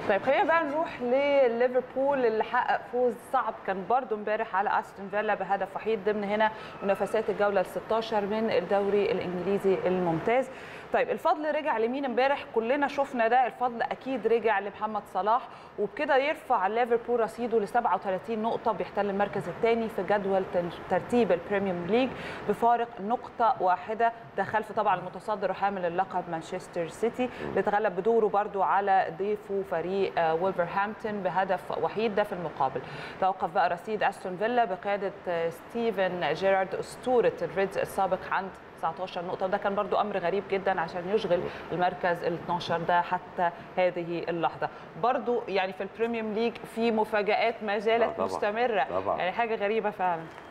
طيب خلينا بقى نروح لليفربول اللي حقق فوز صعب كان برضو امبارح على استون فيلا بهدف وحيد ضمن هنا منافسات الجوله ال 16 من الدوري الانجليزي الممتاز طيب الفضل رجع لمين امبارح كلنا شفنا ده الفضل اكيد رجع لمحمد صلاح وبكده يرفع ليفربول رصيده ل 37 نقطه بيحتل المركز الثاني في جدول ترتيب البريميوم ليج بفارق نقطه واحده ده خلف طبعا المتصدر وحامل اللقب مانشستر سيتي اللي تغلب بدوره برضو على ضيفه فريق وولفرهامبتون بهدف وحيد ده في المقابل توقف بقى رصيد استون فيلا بقياده ستيفن جيرارد اسطوره الريدز السابق عند 19 نقطة وده كان برضو أمر غريب جدا عشان يشغل المركز ال 12 ده حتى هذه اللحظة برضو يعني في البريميوم ليج في مفاجآت ما زالت طبعاً. مستمرة طبعاً. يعني حاجة غريبة فعلا